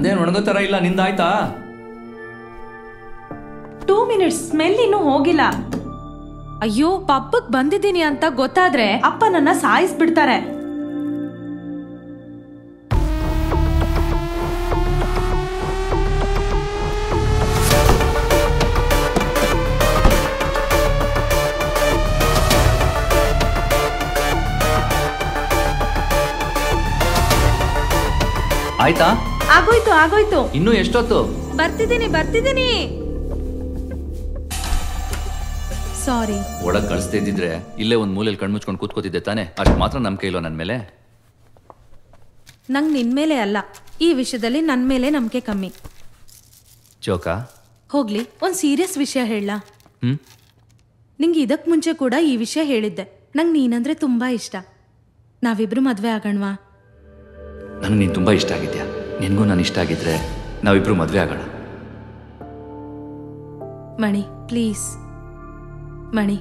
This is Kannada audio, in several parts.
ನಂದೇನು ಒಣಗೋ ಥರ ಇಲ್ಲ ನಿಂದಾಯ್ತಾ ಟೂ ಮಿನಿಟ್ಸ್ ಸ್ಮೆಲ್ ಇನ್ನೂ ಹೋಗಿಲ್ಲ ಅಯ್ಯೋ ಪಬ್ಬಕ್ ಬಂದಿದ್ದೀನಿ ಅಂತ ಗೊತ್ತಾದ್ರೆ ಅಪ್ಪ ನನ್ನ ಸಾಯಿಸ್ಬಿಡ್ತಾರೆ ಆಯ್ತಾ ಆಗೋಯ್ತು ಆಗೋಯ್ತು ಇನ್ನೂ ಎಷ್ಟೊತ್ತು ಬರ್ತಿದ್ದೀನಿ ಬರ್ತಿದ್ದೀನಿ ಸಾರಿ ಒಳಗ್ ಕಳಿಸ್ದೇ ಇದ್ದಿದ್ರೆ ಇಲ್ಲೇ ಒಂದ್ ಮೂಲೆಯಲ್ಲಿ ಕಣ್ಮುಚ್ಕೊಂಡು ಕೂತ್ಕೋತಿದ್ದೆ ತಾನೆ ಅಷ್ಟು ಮಾತ್ರ ನಮ್ ಕೈಲೋ ನನ್ ಮೇಲೆ ನಂಗೆ ನಿನ್ ಮೇಲೆ ಅಲ್ಲ ಈ ವಿಷಯದಲ್ಲಿ ನನ್ ಮೇಲೆ ನಂಬಿಕೆ ಕಮ್ಮಿ ಜೋಕಾ ಹೋಗ್ಲಿ ಒಂದ್ ಸೀರಿಯಸ್ ವಿಷಯ ಹೇಳ ಹ್ಮ್ ನಿಂಗೆ ಇದಕ್ ಮುಂಚೆ ಕೂಡ ಈ ವಿಷಯ ಹೇಳಿದ್ದೆ ನಂಗೆ ನೀನಂದ್ರೆ ತುಂಬಾ ಇಷ್ಟ ನಾವಿಬ್ರು ಮದ್ವೆ ಆಗೋಣವಾ ನನಗೆ ನೀನು ತುಂಬಾ ಇಷ್ಟ ಆಗಿದ್ಯಾ ನಿನ್ಗೂ ನಾನು ಇಷ್ಟ ಆಗಿದ್ರೆ ನಾವಿಬ್ರು ಮದ್ವೆ ಆಗೋಣ ಮಣಿ ಪ್ಲೀಸ್ ಮಣಿ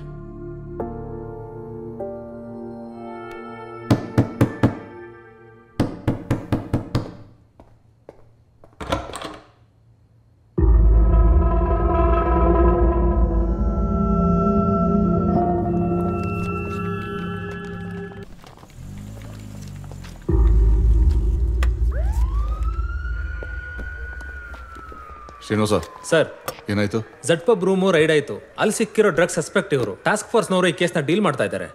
ಶ್ರೀನಿವಾಸ ಸರ್ ಏನಾಯ್ತು ಝಡ್ ಪಬ್ ರೂಮು ರೈಡ್ ಆಯ್ತು ಅಲ್ಲಿ ಸಿಕ್ಕಿರೋ ಡ್ರಗ್ ಸಸ್ಪೆಕ್ಟ್ ಇವರು ಟಾಸ್ಕ್ ಫೋರ್ಸ್ನವರು ಈ ಕೇಸ್ನ ಡೀಲ್ ಮಾಡ್ತಾ ಇದ್ದಾರೆ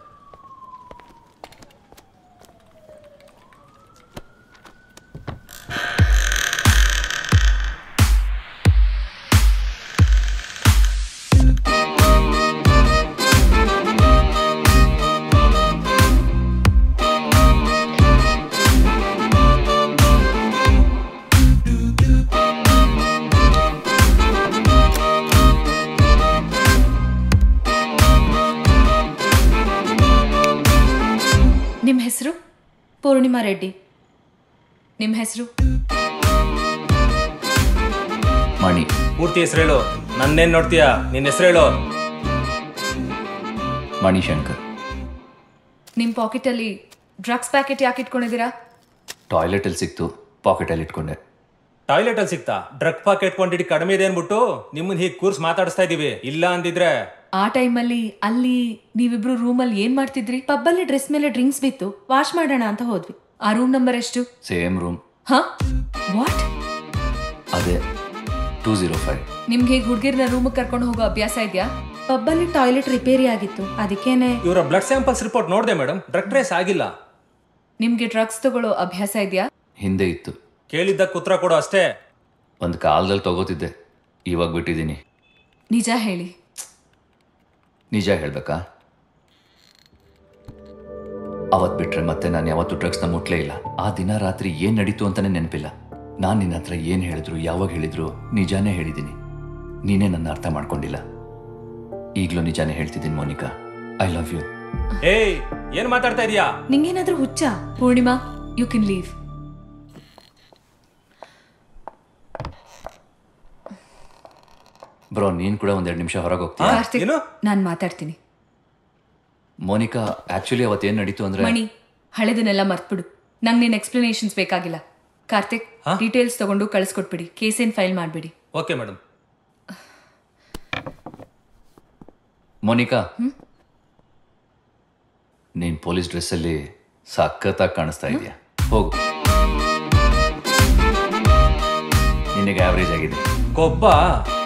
ನಿಮ್ಮ ಹೆಸರು ಪೂರ್ಣಿಮಾ ರೆಡ್ಡಿ ನಿಮ್ಮ ಹೆಸರು ಮಣಿ ಪೂರ್ತಿ ಹೆಸರು ಹೇಳು ನನ್ನೇನ್ ನೋಡ್ತೀಯಾ ನಿನ್ನ ಹೆಸರು ಹೇಳು ಮಣಿ ಶಂಕರ್ ನಿಮ್ಮ ಪಾಕೆಟಲ್ಲಿ ಡ್ರಗ್ಸ್ ಪ್ಯಾಕೆಟ್ ಯಾಕೆ ಇಟ್ಕೊಂಡಿದ್ದೀರಾ ಟಾಯ್ಲೆಟಲ್ಲಿ ಸಿಕ್ತು ಪಾಕೆಟಲ್ಲಿ ಇಟ್ಕೊಂಡೆ ಟಾಯ್ಲೆಟ್ ಅಲ್ಲಿ ಸಿಗ್ತಾ ಡ್ರಗ್ ಪಾಕೆಟ್ ಕ್ವಾಂಟಿಟಿ ಕಡಿಮೆ ಇದೆ ಅನ್ಬಿಟ್ಟು ನಿಮ್ಮನ್ನ ಹೀಗೆ ಕೂರ್ಸ್ ಮಾತಾಡಿಸ್ತಾ ಇದೀವಿ ಇಲ್ಲ ಅಂದಿದ್ರೆ ಆ ಟೈಮಲ್ಲಿ ಅಲ್ಲಿ ನೀವಿಬ್ರು ರೂಮಲ್ಲಿ ಏನ್ ಮಾಡ್ತಿದ್ರಿ ಪಬ್ಬಲ್ಲಿ ಡ್ರೆಸ್ ಮೇಲೆ ಡ್ರಿಂಕ್ಸ್ ಬಿತ್ತು ವಾಶ್ ಮಾಡೋಣ ಅಂತ ಹೋದ್ವಿ ಆ ರೂಮ್ ನಂಬರ್ ಎಷ್ಟು ಸೇಮ್ ರೂಮ್ ಹಾ ವಾಟ್ ಅದೇ ಟೂ ಝೀರೋ ಫೈವ್ ನಿಮ್ಗೆ ಹೀಗೆ ಹುಡುಗಿರ್ನ ರೂಮಿಗೆ ಕರ್ಕೊಂಡು ಹೋಗೋ ಅಭ್ಯಾಸ ಇದೆಯಾ ಪಬ್ಬಲ್ಲಿ ಟಾಯ್ಲೆಟ್ ರಿಪೇರಿ ಆಗಿತ್ತು ಅದಕ್ಕೇನೆ ಇವರ ಬ್ಲಡ್ ಸ್ಯಾಂಪಲ್ಸ್ ರಿಪೋರ್ಟ್ ನೋಡಿದೆ ಮೇಡಮ್ ಡ್ರಗ್ ಟ್ರೇಸ್ ಆಗಿಲ್ಲ ನಿಮ್ಗೆ ಡ್ರಗ್ಸ್ ತಗೊಳ್ಳೋ ಅಭ್ಯಾಸ ಇದೆಯಾ ಹಿಂದೆ ಇತ್ತು ಕೇಳಿದ್ದಕ್ಕೆ ಉತ್ತರ ಕೊಡು ಅಷ್ಟೇ ಒಂದು ಕಾಲದಲ್ಲಿ ತಗೋತಿದ್ದೆ ಇವಾಗ ಬಿಟ್ಟಿದ್ದೀನಿ ನಿಜ ಹೇಳಿ ನಿಜ ಹೇಳ್ಬೇಕಾ ಅವತ್ ಬಿಟ್ರೆ ಮತ್ತೆ ನಾನು ಯಾವತ್ತೂ ಡ್ರಗ್ಸ್ನ ಮುಟ್ಲೇ ಇಲ್ಲ ಆ ದಿನ ರಾತ್ರಿ ಏನ್ ನಡೀತು ಅಂತಾನೆ ನೆನಪಿಲ್ಲ ನಾನು ನಿನ್ನ ಹತ್ರ ಏನ್ ಹೇಳಿದ್ರು ಯಾವಾಗ ಹೇಳಿದ್ರು ನಿಜಾನೇ ಹೇಳಿದ್ದೀನಿ ನೀನೇ ನನ್ನ ಅರ್ಥ ಮಾಡ್ಕೊಂಡಿಲ್ಲ ಈಗಲೂ ನಿಜಾನೇ ಹೇಳ್ತಿದ್ದೀನಿ ಮೋನಿಕಾ ಐ ಲವ್ ಯು ಏಯ್ ಏನ್ ಮಾತಾಡ್ತಾ ಇದೀಯಾ ನಿಂಗೇನಾದ್ರೂ ಹುಚ್ಚ Purnima you can leave bro ನೀನ್ ಕೂಡ ಒಂದೆರಡು ನಿಮಿಷ ಹೊರಗೆ ಹೋಗ್ತೀಯ ಕಾರ್ತಿಕ್ ಏನು? ನಾನು ಮಾತಾಡ್ತೀನಿ ಮೋನಿಕಾ ಆಕ್ಚುಲಿ ಅವತ್ತೇನ್ ನಡೀತು ಅಂದ್ರೆ ಮಣಿ ಹಳೆದನ್ನೆಲ್ಲ ಮರ್ತ್ಬಿಡು ನಂಗೆ ನಿನ್ನ ಎಕ್ಸ್ಪ್ಲನೇಷನ್ಸ್ ಬೇಕಾಗಿಲ್ಲ ಕಾರ್ತಿಕ್ ಡೀಟೇಲ್ಸ್ ತಗೊಂಡು ಕಳಿಸ್ಕೊಟ್ಬಿಡಿ ಕೇಸ್ ಏನ್ ಫೈಲ್ ಮಾಡ್ಬಿಡಿ ಓಕೆ ಮೇಡಮ್ ಮೋನಿಕಾ ನೀನ್ ಪೊಲೀಸ್ ಡ್ರೆಸ್ಸಲ್ಲಿ ಸಖತ್ತಾಗಿ ಕಾಣಿಸ್ತಾ ಇದೆಯಾ ಹೋಗು ನಿನಗೆ ಆವ್ರೇಜ್ ಆಗಿದೆ ಕೊಬ್ಬ